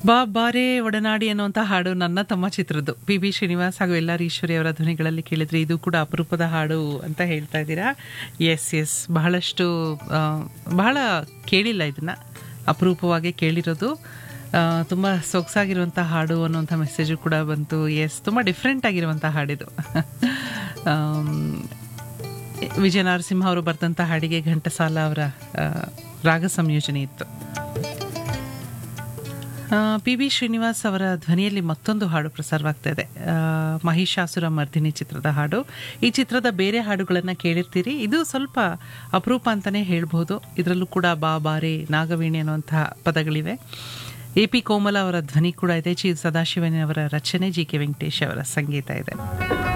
ಬಾ ಬಾರೆ ಒಡನಾಡಿ ಅನ್ನುವಂಥ ಹಾಡು ನನ್ನ ತಮ್ಮ ಚಿತ್ರದ್ದು ಪಿ ಬಿ ಶ್ರೀನಿವಾಸ್ ಹಾಗೂ ಎಲ್ಲಾರ್ ಈಶ್ವರಿ ಅವರ ಧ್ವನಿಗಳಲ್ಲಿ ಕೇಳಿದ್ರೆ ಇದು ಕೂಡ ಅಪರೂಪದ ಹಾಡು ಅಂತ ಹೇಳ್ತಾ ಇದ್ದೀರಾ ಎಸ್ ಎಸ್ ಬಹಳಷ್ಟು ಆ, ಬಹಳ ಕೇಳಿಲ್ಲ ಇದನ್ನ ಅಪರೂಪವಾಗಿ ಕೇಳಿರೋದು ಆ, ತುಂಬ ಸೊಗಸಾಗಿರುವಂಥ ಹಾಡು ಅನ್ನುವಂಥ ಮೆಸೇಜು ಕೂಡ ಬಂತು ಎಸ್ ತುಂಬ ಡಿಫ್ರೆಂಟ್ ಆಗಿರುವಂಥ ಹಾಡಿದು ಆಮ್, ವಿಜಯ ನರಸಿಂಹ ಅವರು ಬರೆದಂಥ ಹಾಡಿಗೆ ಘಂಟಸಾಲ ಅವರ ಆ, ರಾಗ ಸಂಯೋಜನೆ ಇತ್ತು ಪಿ ಬಿ ಶ್ರೀನಿವಾಸ್ ಅವರ ಧ್ವನಿಯಲ್ಲಿ ಮತ್ತೊಂದು ಹಾಡು ಪ್ರಸಾರವಾಗ್ತಾ ಇದೆ ಆ, ಮಹಿಷಾಸುರ ಮರ್ದಿನಿ ಚಿತ್ರದ ಹಾಡು ಈ ಚಿತ್ರದ ಬೇರೆ ಹಾಡುಗಳನ್ನು ಕೇಳಿರ್ತೀರಿ ಇದು ಸ್ವಲ್ಪ ಅಪರೂಪ ಅಂತಲೇ ಹೇಳ್ಬೋದು ಇದರಲ್ಲೂ ಕೂಡ ಬಾ ಬಾರೆ ನಾಗವೀಣೆ ಅನ್ನುವಂತಹ ಪದಗಳಿವೆ ಎ ಪಿ ಕೋಮಲ ಅವರ ಧ್ವನಿ ಕೂಡ ಇದೆ ಚಿ ಸದಾಶಿವನ್ ಅವರ ರಚನೆ ಜಿ ಕೆ ವೆಂಕಟೇಶ್ ಅವರ ಸಂಗೀತ ಇದೆ